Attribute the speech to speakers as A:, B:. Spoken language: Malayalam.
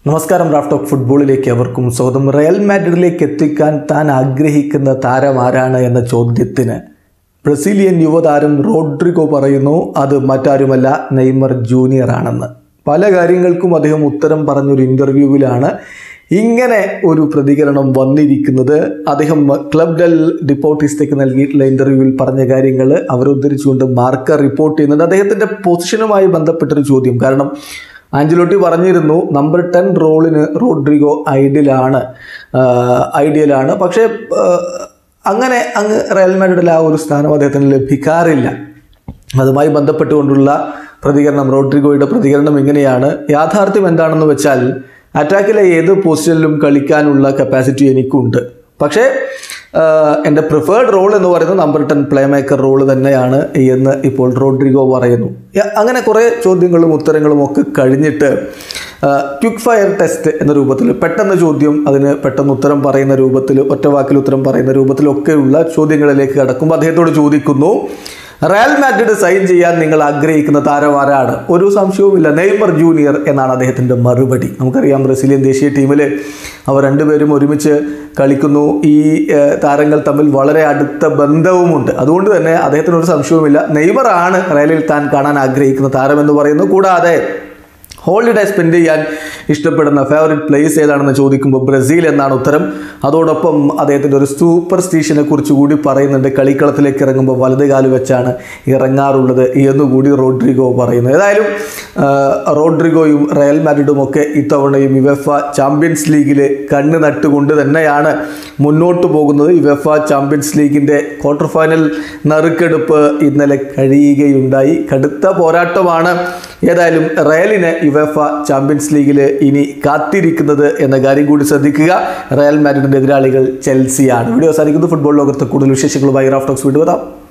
A: നമസ്കാരം റാഫ് ടോക്ക് ഫുട്ബോളിലേക്ക് അവർക്കും സ്വന്തം റയൽ മാഡ്രിഡിലേക്ക് എത്തിക്കാൻ താൻ ആഗ്രഹിക്കുന്ന താരം ആരാണ് എന്ന ചോദ്യത്തിന് ബ്രസീലിയൻ യുവതാരം റോഡ്രിഗോ പറയുന്നു അത് മറ്റാരുമല്ല നെയ്മർ ജൂനിയർ ആണെന്ന് പല കാര്യങ്ങൾക്കും അദ്ദേഹം ഉത്തരം പറഞ്ഞൊരു ഇൻ്റർവ്യൂവിലാണ് ഇങ്ങനെ ഒരു പ്രതികരണം വന്നിരിക്കുന്നത് അദ്ദേഹം ക്ലബ് ഡെൽ ഡിപ്പോർട്ടിസ്റ്റേക്ക് നൽകിയിട്ടുള്ള ഇൻ്റർവ്യൂവിൽ പറഞ്ഞ കാര്യങ്ങൾ അവരുദ്ധരിച്ചുകൊണ്ട് മാർക്ക റിപ്പോർട്ട് ചെയ്യുന്നുണ്ട് അദ്ദേഹത്തിൻ്റെ പൊസിഷനുമായി ബന്ധപ്പെട്ടൊരു ചോദ്യം കാരണം ആഞ്ചലോട്ടി പറഞ്ഞിരുന്നു നമ്പർ ടെൻ റോളിന് റോഡ്രിഗോ ഐഡിയലാണ് ഐഡിയലാണ് പക്ഷേ ആ, അങ്ങനെ അങ്ങ് റയൽ മാഡ്രിഡിൽ ആ ഒരു സ്ഥാനം അദ്ദേഹത്തിന് ലഭിക്കാറില്ല അതുമായി ബന്ധപ്പെട്ടുകൊണ്ടുള്ള പ്രതികരണം റോഡ്രിഗോയുടെ പ്രതികരണം ഇങ്ങനെയാണ് യാഥാർത്ഥ്യം എന്താണെന്ന് വെച്ചാൽ അറ്റാക്കിലെ ഏത് പൊസിഷനിലും കളിക്കാനുള്ള കപ്പാസിറ്റി എനിക്കുണ്ട് പക്ഷേ ആഹ്, എൻ്റെ പ്രിഫേർഡ് റോൾ എന്ന് പറയുന്നത് number ten playmaker role തന്നെയാണ് എന്ന് ഇപ്പോൾ റോഡ്രിഗോ പറയുന്നു യ- അങ്ങനെ കുറേ ചോദ്യങ്ങളും ഉത്തരങ്ങളും ഒക്കെ കഴിഞ്ഞിട്ട് ക്വിക്ക് ഫയർ ടെസ്റ്റ് എന്ന രൂപത്തിൽ പെട്ടെന്ന് ചോദ്യം അതിന് പെട്ടെന്ന് ഉത്തരം പറയുന്ന രൂപത്തിൽ ഒറ്റ വാക്കിൽ ഉത്തരം പറയുന്ന രൂപത്തിലൊക്കെയുള്ള ചോദ്യങ്ങളിലേക്ക് കടക്കുമ്പോൾ അദ്ദേഹത്തോട് ചോദിക്കുന്നു റയൽ മാഡ്രിഡ് സൈൻ ചെയ്യാൻ നിങ്ങൾ ആഗ്രഹിക്കുന്ന താരം ആരാണ് ഒരു സംശയവുമില്ല നെയ്മർ ജൂനിയർ എന്നാണ് അദ്ദേഹത്തിൻ്റെ മറുപടി നമുക്കറിയാം ബ്രസീലിയൻ ദേശീയ ടീമിൽ അവർ രണ്ടുപേരും ഒരുമിച്ച് കളിക്കുന്നു ഈ ഏഹ്, താരങ്ങൾ തമ്മിൽ വളരെ അടുത്ത ബന്ധവുമുണ്ട് അതുകൊണ്ട് തന്നെ അദ്ദേഹത്തിന് ഒരു സംശയവുമില്ല നെയ്മർ ആണ് റയലിൽ താൻ കാണാൻ ആഗ്രഹിക്കുന്ന താരമെന്ന് പറയുന്നു കൂടാതെ ഹോളിഡേ സ്പെൻഡ് ചെയ്യാൻ ഇഷ്ടപ്പെടുന്ന ഫേവറേറ്റ് പ്ലേസ് ഏതാണെന്ന് ചോദിക്കുമ്പോൾ ബ്രസീൽ എന്നാണ് ഉത്തരം അതോടൊപ്പം അദ്ദേഹത്തിൻ്റെ ഒരു സൂപ്പർ സ്റ്റീഷനെ കുറിച്ച് കൂടി പറയുന്നുണ്ട് കളിക്കളത്തിലേക്ക് ഇറങ്ങുമ്പോൾ വലത് കാല് വെച്ചാണ് ഇറങ്ങാറുള്ളത് എന്നുകൂടി റോഡ്രിഗോ പറയുന്നു ഏതായാലും ആ, റോഡ്രിഗോയും റയൽ മാഡ്രിഡും ഒക്കെ ഇത്തവണയും യുവെഫ ചാമ്പ്യൻസ് ലീഗിൽ കണ്ണ് നട്ടുകൊണ്ട് തന്നെയാണ് മുന്നോട്ട് പോകുന്നത് യുവെഫ ചാമ്പ്യൻസ് ലീഗിൻ്റെ ക്വാർട്ടർ ഫൈനൽ നറുക്കെടുപ്പ് ഇന്നലെ കഴിയുകയുണ്ടായി കടുത്ത പോരാട്ടമാണ് ഏതായാലും റയലിന് യുവെഫ ചാമ്പ്യൻസ് ലീഗിൽ ഇനി കാത്തിരിക്കുന്നത് എന്ന കാര്യം കൂടി ശ്രദ്ധിക്കുക റയൽ മാഡ്രിഡിൻ്റെ എതിരാളികൾ ചെൽസിയാണ് വീഡിയോ അവസാനിക്കുന്നു ഫുട്ബോൾ ലോകത്ത് കൂടുതൽ വിശേഷങ്ങളുമായി റാഫ്റ്റോക്സ് വീണ്ടും വരാം